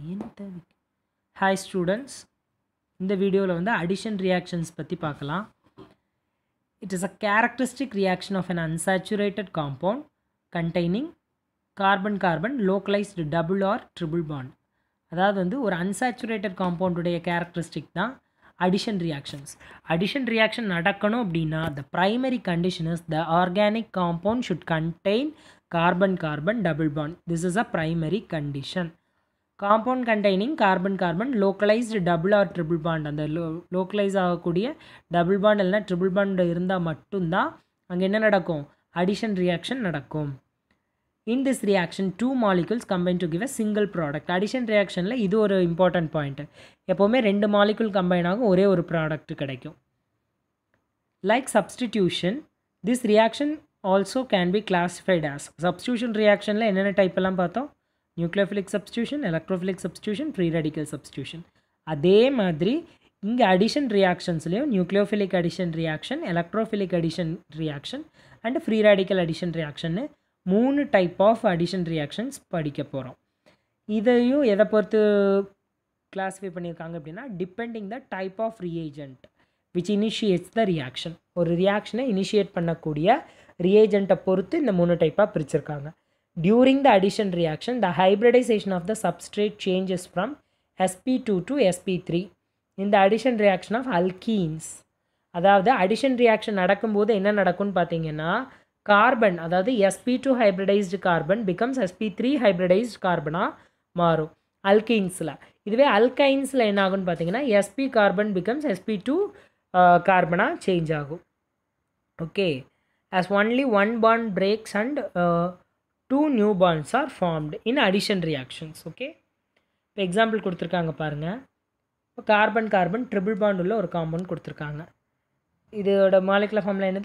என்ன hi students இந்த வீடியோவில் வந்து அடிஷன் ரியாக்ஷன்ஸ் பற்றி பார்க்கலாம் it is a characteristic reaction of an unsaturated compound containing carbon carbon localised double or triple bond அதாவது வந்து ஒரு அன்சாச்சுரேட்டட் காம்பவுண்டுடைய கேரக்டரிஸ்டிக் தான் அடிஷன் ரியாக்ஷன்ஸ் அடிஷன் ரியாக்ஷன் நடக்கணும் அப்படின்னா the primary condition is the organic compound should contain carbon carbon double bond this is a primary condition compound containing carbon carbon localised double or triple bond அந்த லோ localise ஆகக்கூடிய double bond இல்லைனா triple bond இருந்தால் மட்டும்தான் அங்கே என்ன நடக்கும் addition reaction நடக்கும் in this reaction two molecules combine to give a single product addition ரியாக்ஷனில் இது ஒரு இம்பார்ட்டன்ட் பாயிண்ட் எப்போவுமே ரெண்டு மாலிகுல் கம்பைன் ஆகும் ஒரே ஒரு ப்ராடக்ட் கிடைக்கும் like substitution this reaction also can be classified as substitution ரியாக்ஷனில் என்னென்ன டைப் எல்லாம் பார்த்தோம் nucleophilic substitution electrophilic substitution free radical substitution அதே மாதிரி இங்கே அடிஷன் ரியாக்ஷன்ஸ்லேயும் nucleophilic addition reaction electrophilic addition reaction and free radical addition ரியாக்ஷன்னு மூணு டைப் ஆஃப் அடிஷன் ரியாக்ஷன்ஸ் படிக்க போகிறோம் இதையும் எதை பொறுத்து கிளாஸிஃபை பண்ணியிருக்காங்க அப்படின்னா depending the type of reagent which initiates the reaction ஒரு ரியாக்ஷனை இனிஷியேட் பண்ணக்கூடிய ரியேஜென்ட்டை பொறுத்து இந்த மூணு டைப்பாக பிரிச்சிருக்காங்க during the addition reaction the hybridisation of the substrate changes from sp two to sp three இந்த அடிஷன் ரியாக்ஷன் ஆஃப் அல்கீன்ஸ் அதாவது அடிஷன் ரியாக்ஷன் நடக்கும்போது என்ன நடக்கும்னு பார்த்தீங்கன்னா கார்பன் அதாவது sp two hybridised carbon becomes sp three hybridised கார்பனாக மாறும் அல்கைன்ஸில் இதுவே அல்கைன்ஸில் என்ன ஆகும்னு பார்த்தீங்கன்னா sp carbon becomes sp two கார்பனாக சேஞ்ச் ஆகும் okay as only one bond breaks and two new bonds are formed in addition reactions okay இப்போ எக்ஸாம்பிள் கொடுத்துருக்காங்க பாருங்கள் இப்போ கார்பன் கார்பன் ட்ரிபிள் பாண்ட் உள்ள ஒரு காம்பவுண்ட் கொடுத்துருக்காங்க இதோட மாலிகுலர் ஃபார்மில் என்னது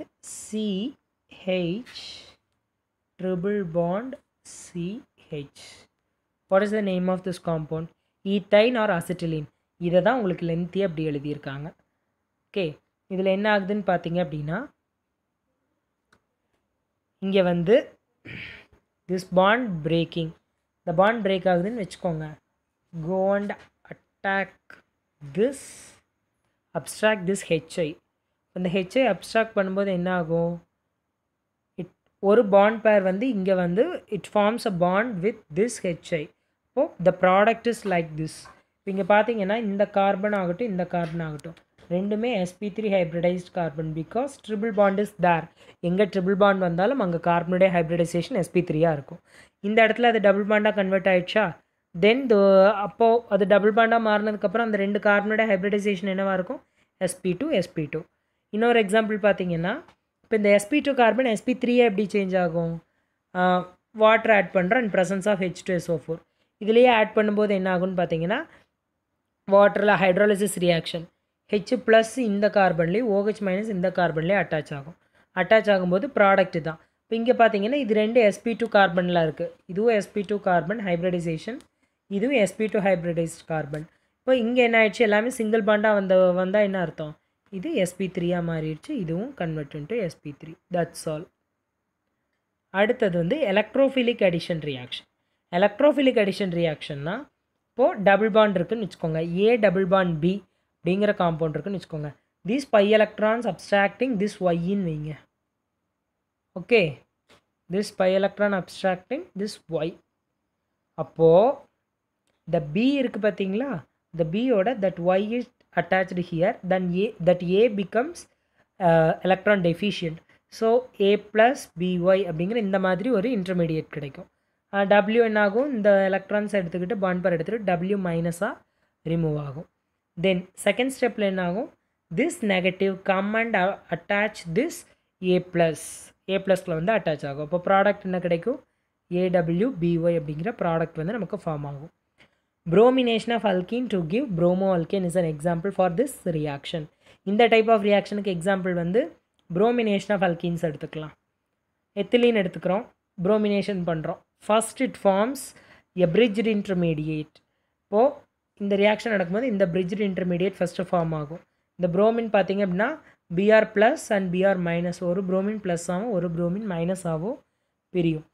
CH triple bond CH what is the name of this compound ethyne or acetylene இதை தான் உங்களுக்கு லென்த்தி அப்படி எழுதியிருக்காங்க ஓகே இதில் என்ன ஆகுதுன்னு பார்த்தீங்க அப்படின்னா இங்கே வந்து திஸ் பாண்ட் பிரேக்கிங் இந்த பாண்ட் பிரேக் ஆகுதுன்னு வச்சுக்கோங்க go and attack this abstract this HI இந்த ஹெச்ஐ அப்ட்ராக்ட் பண்ணும்போது என்ன ஆகும் இட் ஒரு பாண்ட் பேர் வந்து இங்கே வந்து it forms a bond with this HI இப்போது the product is like this இப்போ இங்கே பார்த்தீங்கன்னா இந்த கார்பன் ஆகட்டும் இந்த கார்பன் ஆகட்டும் ரெண்டுமே sp three hybridised carbon because triple bond is there எங்கே ட்ரிபிள் பாண்ட் வந்தாலும் அங்கே கார்பனுடைய ஹைப்ரிடைசேஷன் எஸ்பி த்ரீயாக இருக்கும் இந்த இடத்துல அது டபுள் பாண்டாக கன்வெர்ட் ஆகிடுச்சா தென் த அப்போது அது டபுள் பாண்டாக மாறினதுக்கப்புறம் அந்த ரெண்டு கார்பனுடைய ஹைப்ரிடைசேஷன் என்னவாக இருக்கும் எஸ்பி டூ எஸ்பி டூ இன்னொரு எக்ஸாம்பிள் பார்த்தீங்கன்னா இப்போ இந்த எஸ்பி டூ கார்பன் எஸ்பி த்ரீயே எப்படி சேஞ்ச் ஆகும் வாட்டர் ஆட் பண்ணுறோம் and presence of H two SO four இதுலேயே ஆட் பண்ணும்போது என்ன ஆகும்னு பார்த்தீங்கன்னா வாட்டரில் ஹைட்ராலிசிஸ் ரியாக்ஷன் ஹெச் ப்ளஸ் இந்த கார்பன்லேயும் ஓஹெச் மைனஸ் இந்த கார்பன்லேயும் அட்டாச் ஆகும் அட்டாச் ஆகும்போது ப்ராடக்ட் தான் இப்போ இங்கே பார்த்தீங்கன்னா இது ரெண்டு எஸ்பி டூ கார்பனில் இருக்குது இதுவும் எஸ்பி டூ கார்பன் ஹைப்ரிடைசேஷன் இதுவும் எஸ்பி டூ ஹைப்ரிடைஸ்ட் கார்பன் இப்போ இங்கே என்ன ஆயிடுச்சு எல்லாமே சிங்கிள் பாண்டாக வந்த வந்தால் என்ன அர்த்தம் இது எஸ்பி த்ரீயாக மாறிடுச்சு இதுவும் convert to sp three that's all அடுத்தது வந்து electrophilic addition reaction electrophilic addition ரியாக்ஷன்னா இப்போது டபுள் பாண்ட் இருக்குன்னு வச்சுக்கோங்க ஏ டபுள் பாண்ட் பி அப்படிங்கிற காம்பவுண்ட் இருக்குன்னு வச்சுக்கோங்க this pi electrons abstracting this ஒய்ன்னு வைங்க okay this pi electron abstracting this Y அப்போது த பி இருக்குது பார்த்தீங்களா த பியோட that Y is attached here then a that a becomes uh, electron deficient so A plus BY அப்படிங்கிற இந்த மாதிரி ஒரு இன்டர்மீடியட் கிடைக்கும் டபிள்யூ என்ன ஆகும் இந்த எலக்ட்ரான்ஸ் எடுத்துக்கிட்டு பாண்ட் பர் எடுத்துகிட்டு டபிள்யூ மைனஸாக ரிமூவ் ஆகும் தென் செகண்ட் ஸ்டெப்பில் என்ன ஆகும் this negative come and attach this A plus A ப்ளஸில் வந்து அட்டாச் ஆகும் அப்போ ப்ராடக்ட் என்ன கிடைக்கும் ஏடபிள்யூ பிஒய் அப்படிங்கிற ப்ராடக்ட் வந்து நமக்கு ஃபார்ம் ஆகும் bromination of alkene to give bromoalkane is an example for this reaction இந்த டைப் ஆஃப் ரியாக்ஷனுக்கு எக்ஸாம்பிள் வந்து bromination of alkenes எடுத்துக்கலாம் எத்திலீன் எடுத்துக்கிறோம் bromination பண்ணுறோம் first it forms a bridged intermediate இப்போது இந்த ரியாக்ஷன் நடக்கும்போது இந்த பிரிட்ஜ்டு இன்டர்மீடியேட் ஃபஸ்ட்டு ஃபார்ம் ஆகும் இந்த ப்ரோமின் பார்த்தீங்க அப்படின்னா Br plus and Br minus ஒரு ப்ரோமின் ப்ளஸ் ஆகும் ஒரு ப்ரோமின் மைனஸ் ஆகும் பிரியும்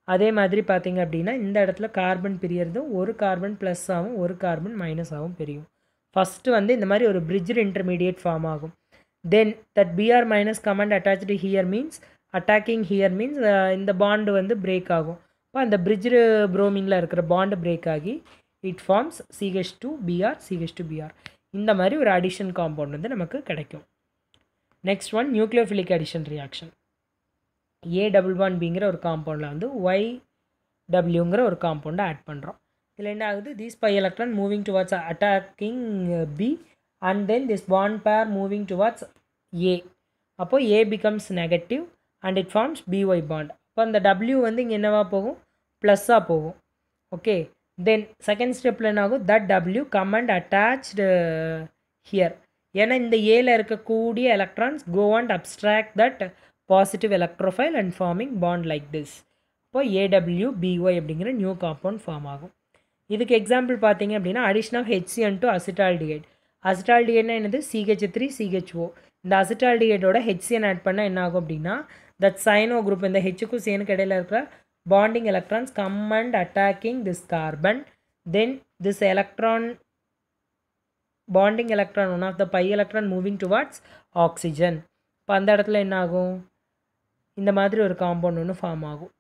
அதே மாதிரி பார்த்தீங்க அப்படின்னா இந்த இடத்துல கார்பன் பிரியறது ஒரு கார்பன் ப்ளஸ் ஆகும் ஒரு கார்பன் மைனஸ் ஆகும் பிரியும் ஃபஸ்ட்டு வந்து இந்த மாதிரி ஒரு பிரிட்ஜ் இன்டர்மீடியட் ஃபார்ம் ஆகும் then that Br minus come and attach here means attacking here means இந்த பாண்டு வந்து பிரேக் ஆகும் இப்போ அந்த பிரிட்ஜ் ப்ரோமினில் இருக்கிற பாண்டு பிரேக் ஆகி it forms CH two Br CH two Br இந்த மாதிரி ஒரு அடிஷன் காம்பவுண்ட் வந்து நமக்கு கிடைக்கும் next one nucleophilic addition reaction A double one பிங்கிற ஒரு காம்பவுண்டில் வந்து ஒய் டபிள்யூங்கிற ஒரு காம்பவுண்டை ஆட் பண்ணுறோம் இதில் என்ன ஆகுது these pi electron moving towards attacking B and then this bond pair moving towards A அப்போது A becomes negative and it forms BY bond அப்போ அந்த டபிள்யூ வந்து இங்கே என்னவா போகும் ப்ளஸ்ஸாக போகும் ஓகே தென் செகண்ட் ஸ்டெப்பில் என்ன ஆகும் that W come and attached here ஏன்னா இந்த ஏல இருக்கக்கூடிய electrons go and abstract that positive electrophile and forming bond like this இப்போ ஏடபிள்யூ பிஒய் அப்படிங்கிற நியூ காம்பவுண்ட் ஃபார்ம் ஆகும் இதுக்கு எக்ஸாம்பிள் பார்த்தீங்க அப்படின்னா addition of HCN to acetaldehyde அசிட்டால்டிகேட்னா என்னது சிஹெச் த்ரீ சிஹெச்ஓ இந்த அசிட்டால்டிகேட்டோட ஹெச்சிஎன் ஆட் பண்ணால் என்ன ஆகும் அப்படின்னா தட் சைனோ குரூப் இந்த ஹெச்சுக்கும் சேனுக்கு இடையில இருக்கிற bonding electrons come and attacking this carbon then this electron bonding electron one of the pi electron moving towards oxygen இப்போ அந்த இடத்துல என்ன ஆகும் இந்த மாதிரி ஒரு காம்பவுண்ட் ஒன்று ஃபார்ம் ஆகும்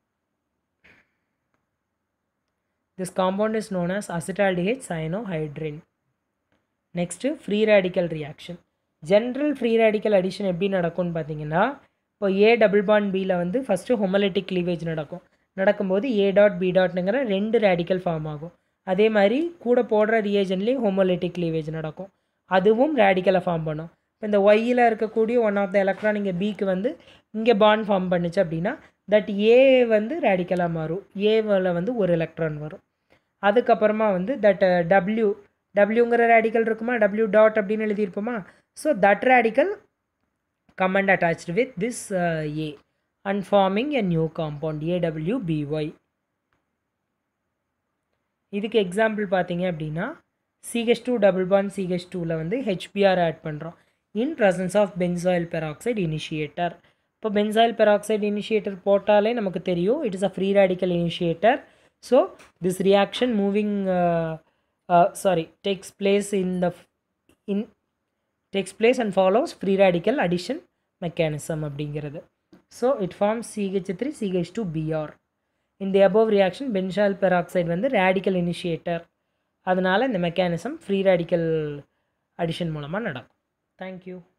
this compound is known as acetaldehyde cyanohydrin next free radical reaction general free radical addition எப்படி நடக்கும்னு பார்த்தீங்கன்னா இப்போ ஏ டபுள் பாண்ட் பியில் வந்து ஃபஸ்ட்டு ஹொமலிட்டிக் கிளீவேஜ் நடக்கும் நடக்கும்போது ஏ டாட் பி டாட்னுங்கிற ரெண்டு ரேடிக்கல் ஃபார்ம் ஆகும் அதே மாதிரி கூட போடுற ரியேஜன்லேயும் ஹோமோலிட்டிக் கிளீவேஜ் நடக்கும் அதுவும் ரேடிக்கலை ஃபார்ம் பண்ணும் இப்போ இந்த ஒய்யில் இருக்கக்கூடிய ஒன் ஆஃப் த எலக்ட்ரான் இங்கே பிக்கு வந்து இங்கே பாண்ட் ஃபார்ம் பண்ணுச்சு அப்படின்னா தட் ஏ வந்து ரேடிக்கலாக மாறும் ஏவில் வந்து ஒரு எலக்ட்ரான் வரும் அதுக்கப்புறமா வந்து தட் டபிள்யூ டபிள்யூங்கிற ரேடிக்கல் இருக்குமா டபிள்யூ டாட் அப்படின்னு எழுதியிருப்போமா so that radical come and attached with this uh, A and forming a new compound AWBY இதுக்கு எக்ஸாம்பிள் பார்த்தீங்க அப்படின்னா CH two double bond CH டூவில் வந்து ஹெச்பிஆர் ஆட் பண்ணுறோம் in presence of benzoyl peroxide initiator இப்போ benzoyl peroxide initiator போட்டாலே நமக்கு தெரியும் it is a free radical initiator so this reaction moving sorry takes place in the in takes place and follows free radical addition mechanism அப்படிங்கிறது so it forms CH three CH two Br இந்த above reaction benzoyl peroxide வந்து radical initiator அதனால் இந்த mechanism free radical addition மூலமாக நடக்கும் thank you